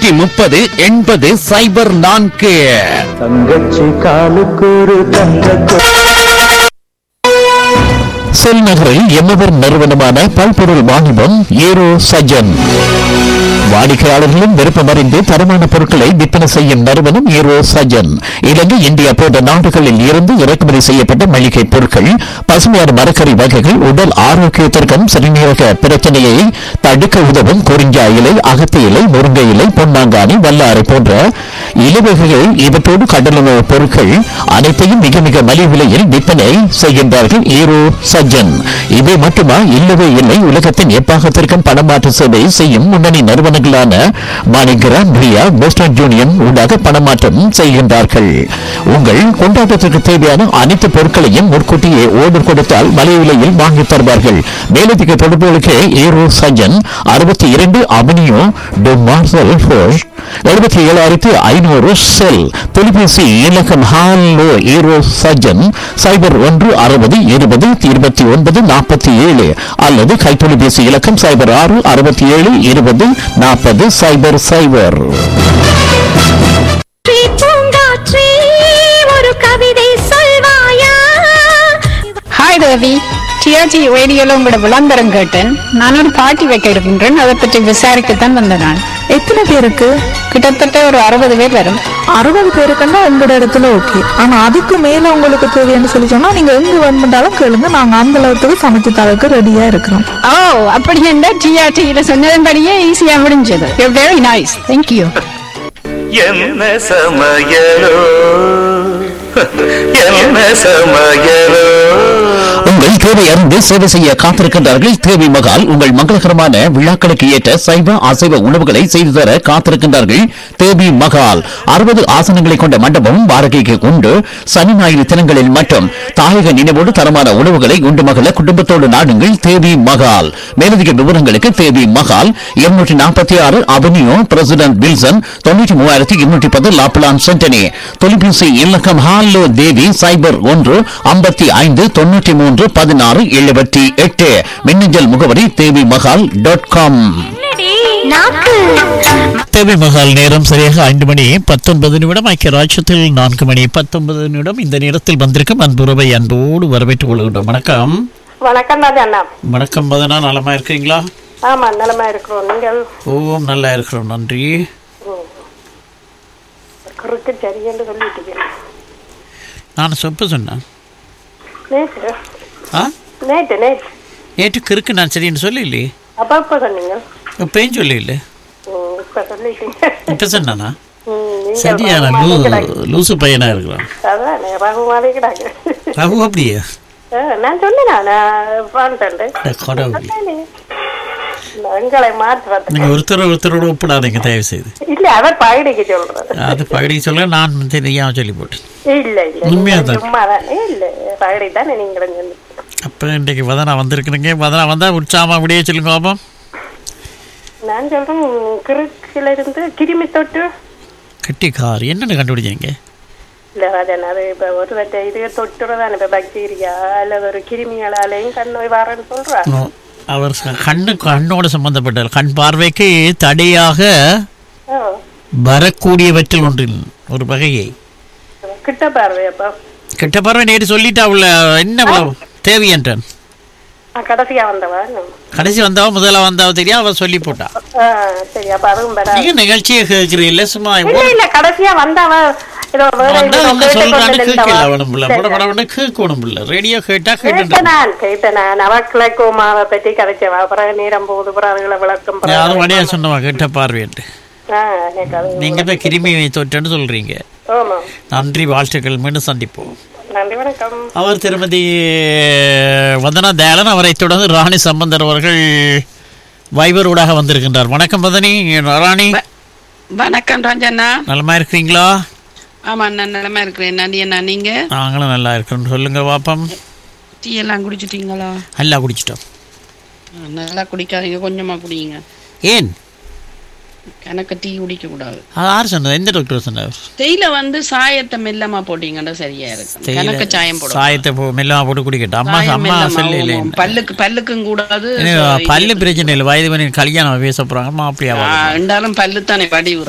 இருநூற்றி முப்பது எண்பது சைபர் நான்கு தங்கச்சி காலுக்கூறு தங்க செல் நகரில் எம்மவர் நிறுவனமான பல்பொருள் வாணிபம் ஏரோ சஜன் வாடிக்கையாளர்களும் விருப்பமறிந்து தரமான பொருட்களை விற்பனை செய்யும் நிறுவனம் ஏரோ சஜன் இலங்கை இந்தியா போன்ற நாடுகளில் இருந்து இறக்குமதி செய்யப்பட்ட மளிகை பொருட்கள் பசுமையான மரக்கறி வகைகள் உடல் ஆரோக்கியத்திற்கும் சிறுநீரக பிரச்சனையை தடுக்க உதவும் குறிஞ்சா இலை அகத்தி இலை முருங்கை இலை பொன்னாங்கானி வல்லாரை போன்ற இலைவகைகள் இவற்றோடு கடலுணவு பொருட்கள் அனைத்தையும் மிக மிக மலிவு விலையில் விற்பனை செய்கின்றார்கள் ஈரோ சஜ்ஜன் இவை மட்டுமா இல்லவே இல்லை உலகத்தின் எப்பாகத்திற்கும் பணமாற்று சேவை செய்யும் முன்னணி நிறுவனங்களான மாணிகிராம் பிரியா வெஸ்டர்ன் யூனியன் ஊடாக பணமாற்றம் செய்கின்றார்கள் உங்கள் கொண்டாட்டத்திற்கு தேவையான அனைத்து பொருட்களையும் முன்கூட்டியே ஓர்டர் கொடுத்தால் மலிவு விலையில் வாங்கித் தருவார்கள் மேலதிக தொடர்புகளுக்கு ஈரோ சஜ்ஜன் அறுபத்தி இரண்டு அவனியோ டு மார்சல் ஃபோர்ஸ் எழுபத்தி ஏழாயிரத்தி ஐநூறு செல் தொலைபேசி இலக்கம் ஹாலோ ஈரோ சஜன் சைபர் ஒன்று அறுபது இருபது இருபத்தி ஒன்பது நாற்பத்தி ஏழு அல்லது கைத்தொலைபேசி இலக்கம் சைபர் ஆறு அறுபத்தி ஏழு இருபது நாற்பது சைபர் சைபர் பூங்காற்றே, பூங்காற்றே, ஒரு கவிதை சொல்வாயா ஹாய் தேவி டிஆர்ஜி ரேடியோல உங்களோட விளம்பரம் கேட்டேன் நான் ஒரு பார்ட்டி வைக்க இருக்கின்றேன் அதை பற்றி விசாரிக்கத்தான் வந்தேன் நான் எத்தனை பேருக்கு கிட்டத்தட்ட ஒரு அறுபது பேர் வரும் அறுபது பேருக்குன்னா உங்களோட இடத்துல ஓகே ஆனா அதுக்கு மேல உங்களுக்கு தேவைன்னு சொல்லி சொன்னா நீங்க எங்க வேணுமென்றாலும் கேளுங்க நாங்க அந்த அளவுக்கு சமைச்சு தரக்கு ரெடியா இருக்கிறோம் ஓ அப்படி என்ன டிஆர்டியில சொன்னதன்படியே ஈஸியா முடிஞ்சது வெரி நைஸ் தேங்க்யூ என்ன சமையலோ என்ன சமையலோ உங்கள் தேவை அறிந்து சேவை செய்ய காத்திருக்கின்றார்கள் தேவி மகால் உங்கள் மங்களகரமான விழாக்களுக்கு ஏற்ற சைவ அசைவ உணவுகளை செய்து தர காத்திருக்கின்றார்கள் தேவி மகால் அறுபது ஆசனங்களை கொண்ட மண்டபம் வாடகைக்கு உண்டு சனி ஞாயிறு தினங்களில் மட்டும் தாயக நினைவோடு தரமான உணவுகளை உண்டு மகள குடும்பத்தோடு நாடுங்கள் தேவி மகால் மேலதிக விவரங்களுக்கு தேவி மகால் இருநூற்றி நாற்பத்தி ஆறு அவென்யூ பிரசிடென்ட் வில்சன் தொண்ணூற்றி மூவாயிரத்தி இருநூற்றி பத்து லாப்லான் சென்டனி தொலைபேசி இலக்கம் ஹாலோ தேவி சைபர் ஒன்று ஐம்பத்தி ஐந்து தொண்ணூற்றி மூன்று பதினாறு எழுபத்தி எட்டு மின்னஞ்சல் முகவரி தேவி மகால் டாட் காம் நாக்கு தேவி மகால் நேரம் சரியாக ஐந்து மணி பத்தொன்பது நிமிடம் ஐக்கிய ராஜ்யத்தில் நான்கு மணி பத்தொன்பது நிமிடம் இந்த நேரத்தில் வந்திருக்கும் அன்புறவை அன்போடு வரவேற்றுக் கொள்கின்றோம் வணக்கம் வணக்கம் ராஜா அண்ணா வணக்கம் மதனா நலமா இருக்கீங்களா ஆமா நலமா இருக்கிறோம் நீங்கள் ஓம் நல்லா இருக்கிறோம் நன்றி குறுக்கு சரி என்று சொல்லிட்டீங்க நான் சொப்ப சொன்னேன் நேற்று ஆ நேற்று நேற்று நேற்று கிறுக்கு நான் சரின்னு சொல்லி அப்ப இப்ப சொன்னீங்க இப்பயும் சொல்லல ம், இப்ப சொல்லிட்டீங்க இப்ப சொன்னானா ம், நீங்கள் சரியான ரகு லூ மாதிரி கிடாங்க. லூசு பையனா இருக்கிறான் அதான் ரகு மாதிரி கிடாங்க ரகு அப்படியே ஆ, நான் சொன்னேனா நான் பாண்டேன் அட கடவுளே. எங்களை மாற்றுறது நீங்க ஒருத்தர் ஒருத்தரோட ஒப்பிடாதீங்க தயவு செய்து இல்ல அவர் பகடிக்கு சொல்றது அது பகடி சொல்ல நான் தெரியாம சொல்லி போட்டேன் இல்ல இல்ல உண்மையாதான். சும்மா தானே இல்ல பகடி தானே நீங்களும் சொன்னீங்க அப்ப இன்றைக்கு வதனா வந்திருக்கிறீங்க வதனா வந்தா உற்சாகமா அப்படியே சொல்லுங்க பாப்போம் நான் சொல்றேன் கிறுக்குல இருந்து கிருமி தொட்டு கட்டிக்கார் என்னென்ன கண்டுபிடிச்சீங்க இல்ல ராஜன் அது இப்ப ஒரு வட்ட இது தொட்டுறதான இப்ப பாக்டீரியா அல்லது ஒரு கிருமிகளாலையும் கண் நோய் வரேன்னு சொல்றா நோ, அவர் ச- கண்ணு கண்ணோடு சம்பந்தப்பட்டார் கண் பார்வைக்கு தடையாக ஓ, வரக்கூடியவற்றில் ஒன்றில் ஒரு வகையை கிட்ட பார்வை அப்ப கெட்ட பார்வை நேற்று சொல்லிட்டா உள்ள என்ன இவ்வளவு தேவையன்றான் ஆ, கடைசியா வந்தவா கடைசி வந்தவ முதல்ல வந்தவ தெரியும் அவ சொல்லி போட்டா ஆ, சரி அப்ப அதுவும் பெறா நீங்க நிகழ்ச்சியை கேட்கிறீல்ல சும்மா இல்ல இல்ல கடைசியா வந்தவ ஏதோ வேற வந்தா ஏதோ என்ன கேட்டு சொல்றான்னு கொண்டு கேட்கல நின்றவா. அவனும் இல்ல போட போட உடனே கேட்கணும் இல்ல ரேடியோ கேட்டா கேட்ட கேட்டு நான் கேட்ட நான் அவ கிழக்குமாவை பத்தி கதைச்சவா அப்புறம் நேரம் போகுது அப்புறம் அதுகளை விளக்கம் பிறகு- யாரும் வழியா சொன்னவா கேட்ட பார்வையன்ட்டு ஆ, எனக்கு அது நீங்க தான் கிருமி தொற்றுன்னு சொல்றீங்க ஆமா நன்றி வாழ்த்துக்கள் மீண்டும் சந்திப்போம் நன்றி வணக்கம் அவர் திருமதி வதனா தயாளன் அவரை தொடர்ந்து ராணி சம்பந்தர் அவர்கள் வைபர் ஊடாக வந்திருக்கின்றார் வணக்கம் வதனி ராணி வணக்கம் ராஜண்ணா நலமா இருக்கிறீங்களா ஆமா நான் நிலமா இருக்கிறேன் நந்தி அண்ணா நீங்க நாங்களும் நல்லா இருக்கிறோம் சொல்லுங்க பாப்பம் டீ எல்லாம் குடிச்சிட்டீங்களா நல்லா குடிச்சிட்டோம் நல்லா குடிக்காதீங்க கொஞ்சமா குடிங்க ஏன் எனக்கு டீ குடிக்க கூடாது அது யார் சொன்னது எந்த டாக்டர் சொன்னார் தேயில வந்து சாயத்தை மெல்லமா போட்டீங்கன்னா சரியா இருக்கும் கணக்கு சாயம் போடும் சாயத்தை போ மெல்லமா போட்டு குடிக்கட்டும் அம்மா சாயம் அம்மா மெல்லமா, சொல்லல ஆமாம். பல்லுக்கு பல்லுக்கும் கூடாது பல்லு பிரச்சனை இல்லை வயது பண்ணி கல்யாணம் பேச போறாங்க அம்மா அப்படியா ஆ, இருந்தாலும் பல்லு தானே வடி